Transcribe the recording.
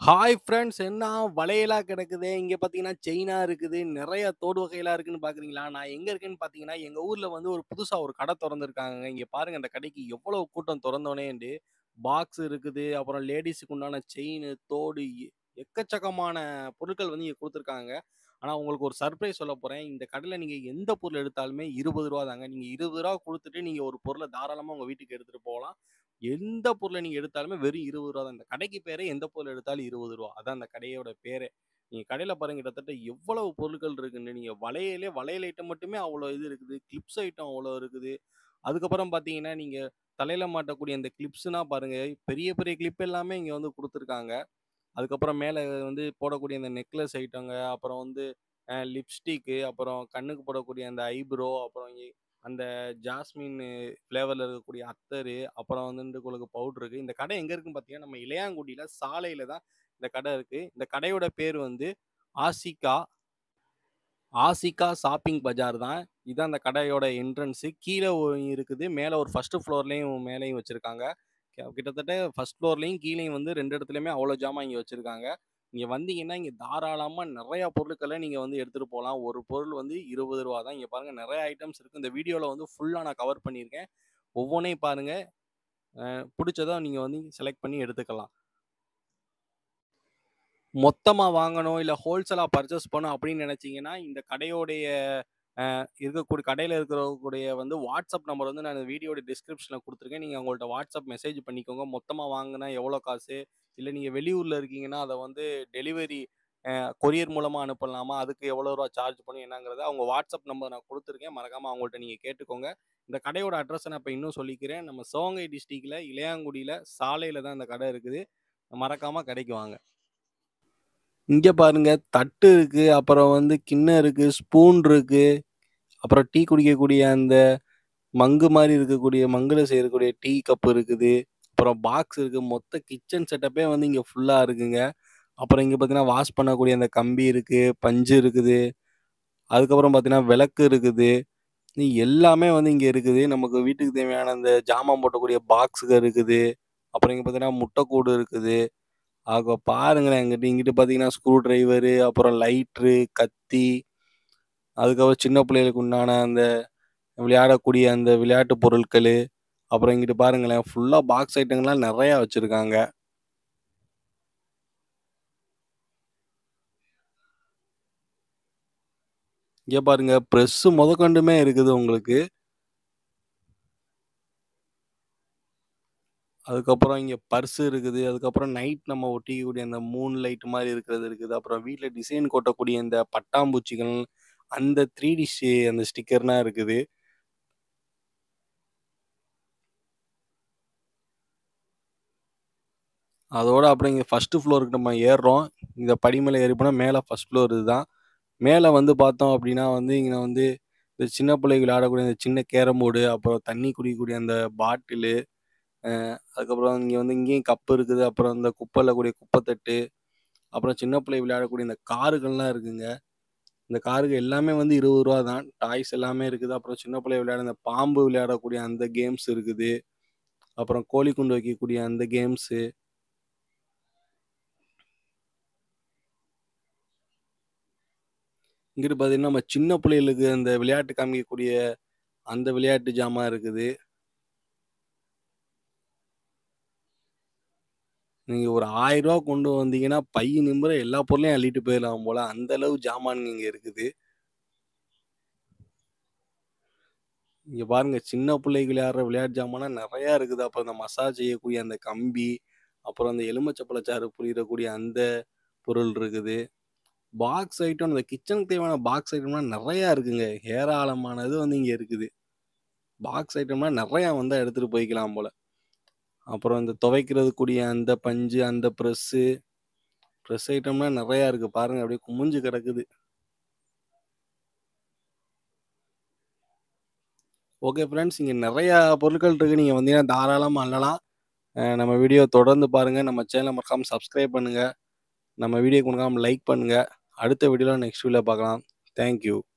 Hi friends என்ன வளையலா கிடக்குதே! இங்க பார்த்தீங்கன்னா, செயினா இருக்குது. நெறைய தோடு வகையெல்லாம் இருக்குன்னு பார்க்குறீங்களா? நான் எங்க இருக்கேன்னு பார்த்தீங்கன்னா, எங்க ஊர்ல வந்து ஒரு புதுசா ஒரு கடை தொறந்திருக்காங்கங்க. இங்க பாருங்க அந்த கடைக்கு எவ்வளவு கூட்டம் தொறந்தோனேன்டு. பாக்ஸ் இருக்குது, அப்புறம் லேடீஸுக்கு உண்டான செயினு, தோடு எ எக்கச்சக்கமான பொருட்கள் வந்து இங்க குடுத்துருக்காங்க. ஆனா உங்களுக்கு ஒரு சர்ப்ரைஸ் சொல்லப் போறேன். இந்த கடையில நீங்க எந்த பொருள் எடுத்தாலுமே ரூ. 20 தாங்க. நீங்க ரூ. 20 குடுத்துட்டு நீங்க ஒரு பொருள தாராளமா உங்க வீட்டுக்கு எடுத்துட்டு போலாம். எந்த பொருள நீங்க எடுத்தாலுமே வெறும் ரூ. 20 தான். இந்த கடைக்கு பேரே எந்த பொருள் எடுத்தாலும் ரூ. 20 அதான் அந்த கடையோட பேரே. நீங்க கடையில பாருங்க கிட்டத்தட்ட எவ்வளவு பொருட்கள் இருக்குன்னு. நீங்க வளையலே வளையல் ஐட்டம் மட்டுமே அவ்வளோ இது இருக்குது. கிளிப்ஸ் ஐட்டம் அவ்வளோ இருக்குது. அதுக்கப்புறம் பார்த்தீங்கன்னா, நீங்க தலையில மாட்டக்கூடிய அந்த கிளிப்ஸ்னா பாருங்க, பெரிய பெரிய கிளிப் எல்லாமே இங்க வந்து குடுத்துருக்காங்க. அதுக்கப்புறம் மேல வந்து போடக்கூடிய அந்த நெக்லஸ் ஐட்டங்க, அப்புறம் வந்து அ லிப்ஸ்டிக்கு, அப்புறம் கண்ணுக்கு போடக்கூடிய அந்த ஐப்ரோ, அப்புறம் எ அந்த ஜாஸ்மின் ஃப்ளேவர்ல இருக்கக்கூடிய அத்தரு, அப்புறம் வந்துட்டு உங்களுக்கு பவுடர் இருக்கு. இந்த கடை எங்க இருக்குன்னு பார்த்தீங்கன்னா, நம்ம இளையான்குடியில சாலையில தான் இந்த கடை இருக்கு. இந்த கடையோட பேர் வந்து ஆசிகா. ஆசிகா ஷாப்பிங் பஜார் தான். இதான் அந்த கடையோட என்ட்ரன்ஸு. கீழ ஒ இருக்குது. மேல ஒரு ஃபர்ஸ்ட் ஃப்ளோர்லயும் மேலயும் வச்சிருக்காங்க. க கிட்டத்தட்ட ஃபர்ஸ்ட் ஃப்ளோர்லயும், கீழயும் வந்து 2 இடத்துலயுமே அவ்வளோ ஜாமான் இங்க வச்சிருக்காங்க. இங்க வந்தீங்கன்னா, இங்க தாராளமா நெறைய பொருட்கள நீங்க வந்து எடுத்துட்டு போலாம். ஒரு பொருள் வந்து ரூ. 20 தான். இங்க பாருங்க நெறைய ஐட்டம்ஸ் இருக்கு. இந்த வீடியோல வந்து ஃபுல்லா நான் கவர் பண்ணியிருக்கேன். ஒவ்வொன்னையும் பாருங்க. அ புடிச்சத நீங்க வந்து செலக்ட் பண்ணி எடுத்துக்கலாம். மொத்தமா வாங்கணும், இல்ல ஹோல்சேலா பர்ச்சேஸ் பண்ணணும் அப்படின்னு நெனச்சீங்கன்னா, இந்த கடையோடைய அ இருக்கக்கூடிய கடையில இருக்கக்கூடிய வந்து வாட்ஸ்அப் நம்பர் வந்து நான் வீடியோட டிஸ்கிரிப்ஷன்ல குடுத்துருக்கேன். நீங்க அவங்கள்ட்ட வாட்ஸ்அப் மெசேஜ் பண்ணிக்கோங்க. மொத்தமா வாங்குனா எவ்வளோ காசு? இல்ல நீங்க வெளியூர்ல இருக்கீங்கன்னா, அத வந்து டெலிவரி அ கொரியர் மூலமா அனுப்பலாமா? அதுக்கு எவ்வளோ ரூவா சார்ஜ் பண்ணும் என்னங்கிறத அவங்க வாட்ஸ்அப் நம்பர் நான் குடுத்துருக்கேன். மறக்காம அவங்கள்ட்ட நீங்க கேட்டுக்கோங்க. இந்த கடையோட அட்ரஸ நான் இப்ப இன்னும் சொல்லிக்கிறேன். நம்ம சிவகங்கை டிஸ்ட்ரிக்ட்ல இளையான்குடியில சாலையில தான் இந்த கடை இருக்குது. மறக்காம கடைக்கு வாங்க. இங்க பாருங்க தட்டு இருக்கு, அப்புறம் வந்து கிண்ணம் இருக்கு, ஸ்பூன் இருக்கு, அப்புறம் டீ குடிக்கக்கூடிய அந்த மக்கு மாரி இருக்கக்கூடிய மங்குல செய்யக்கூடிய டீ கப் இருக்குது. அப்புறம் பாக்ஸ் இருக்கு. மொத்த கிச்சன் செட்டப்பே வந்து இங்க ஃபுல்லா இருக்குங்க. அப்புறம் இங்க பார்த்தீங்கன்னா, வாஷ் பண்ணக்கூடிய அந்த கம்பி இருக்கு, பஞ்சு இருக்குது. அதுக்கப்புறம் பார்த்தீங்கன்னா, விளக்கு இருக்குது. எல்லாமே வந்து இங்க இருக்குது. நமக்கு வீட்டுக்கு தேவையான அந்த ஜாமான் போடக்கூடிய பாக்ஸுக இருக்குது. அப்புறம் இங்க பார்த்தீங்கன்னா, முட்டைக்கூடு இருக்குது. ஆக பாருங்களேன் இங்கிட்டு இங்கிட்டு பார்த்தீங்கன்னா, ஸ்க்ரூ டிரைவரு, அப்புறம் லைட்ரு, கத்தி, அதுக்கப்புறம் சின்ன பிள்ளைகளுக்கு உண்டான அந்த விளையாடக்கூடிய அந்த விளையாட்டு பொருட்களு, அப்புறம் இங்கிட்டு பாருங்களேன் ஃபுல்லா பாக்ஸ் ஐட்டங்கள்லாம் நெறையா வச்சிருக்காங்க. இங்க பாருங்க பிரஸ் மொதற்கொண்டுமே இருக்குது உங்களுக்கு. அதுக்கப்புறம் இங்க பர்ஸ் இருக்குது. அதுக்கப்புறம் நைட் நம்ம ஒட்டிக்கக்கூடிய அந்த மூன் லைட் மாரி இருக்கிறது இருக்குது. அப்புறம் வீட்ல டிசைன் ஒட்டக்கூடிய இந்த பட்டாம்பூச்சிகள், அந்த 3டி ஷி அந்த ஸ்டிக்கர்லாம் இருக்குது. அதோட அப்புறம் இங்க ஃபர்ஸ்ட் ஃப்ளோருக்கு நம்ம ஏர்றோம். இந்த படி மேல ஏறி போனா மேல ஃபர்ஸ்ட் ஃப்ளோர் இதுதான். மேல வந்து பார்த்தோம் அப்படின்னா வந்து, இங்க வந்து இந்த சின்ன பிள்ளைகள் விளையாடக்கூடிய அந்த சின்ன கேரம் போர்டு, அப்புறம் தண்ணி குடிக்கக்கூடிய அந்த பாட்டிலு, அ அதுக்கப்புறம் இங்க வந்து இங்கேயும் கப் இருக்குது. அப்புறம் இந்த குப்பை அள்ளக்கூடிய குப்பை தட்டு, அப்புறம் சின்ன பிள்ளை விளையாடக்கூடிய இந்த காருகள்லாம் இருக்குங்க. இந்த காருக எல்லாமே வந்து ரூ. 20 தான். டாய்ஸ் எல்லாமே இருக்குது. அப்புறம் சின்ன பிள்ளை விளையாட அந்த பாம்பு விளையாடக்கூடிய அந்த கேம்ஸ் இருக்குது. அப்புறம் கோழி குண்டு வைக்கக்கூடிய அந்த கேம்ஸு. இங்கிட்டு பார்த்தீங்கன்னா, நம்ம சின்ன பிள்ளைகளுக்கு அந்த விளையாட்டு காமிக்கக்கூடிய அந்த விளையாட்டு ஜாமான் இருக்குது. நீங்க ஒரு ரூ. 1000 கொண்டு வந்தீங்கன்னா, பை நிமிர எல்லா பொருளையும் அள்ளிட்டு போயிரலாம் போல. அந்த அளவு ஜாமான்ங்க இங்க இருக்குது. இங்க பாருங்க சின்ன பிள்ளைகள் விளையாடுற விளையாட்டு ஜாமான்லாம் நெறையா இருக்குது. அப்புறம் இந்த மசாஜ் செய்யக்கூடிய அந்த கம்பி, அப்புறம் அந்த எலுமிச்சம்பழச்சாறு புழியக்கூடிய அந்த பொருள் இருக்குது. பாக்ஸ் ஐட்டம் இந்த கிச்சனுக்கு தேவையான பாக்ஸ் ஐட்டம்லாம் நெறையா இருக்குங்க. ஏராளமானது வந்து இங்க இருக்குது. பாக்ஸ் ஐட்டம்லாம் நெறையா வந்தா எடுத்துட்டு போய்க்கலாம் போல. அப்புறம் இந்த துவைக்கிறதுக்கூடிய அந்த பஞ்சு, அந்த பிரஸ்ஸு, பிரஸ் ஐட்டம்லாம் நெறையா இருக்கு. பாருங்க அப்படியே குமிஞ்சு கிடக்குது. Okay friends. இங்க நெறையா பொருட்கள் இருக்கு. நீங்க வந்தீங்கன்னா தாராளமா அள்ளலாம். அ நம்ம வீடியோ தொடர்ந்து பாருங்க. நம்ம சேனல மறக்காம சப்ஸ்கிரைப் பண்ணுங்க. நம்ம வீடியோக்கு மறக்காம லைக் பண்ணுங்க. அடுத்த வீடியோல நெக்ஸ்ட் வீடியோல பார்க்கலாம். Thank you.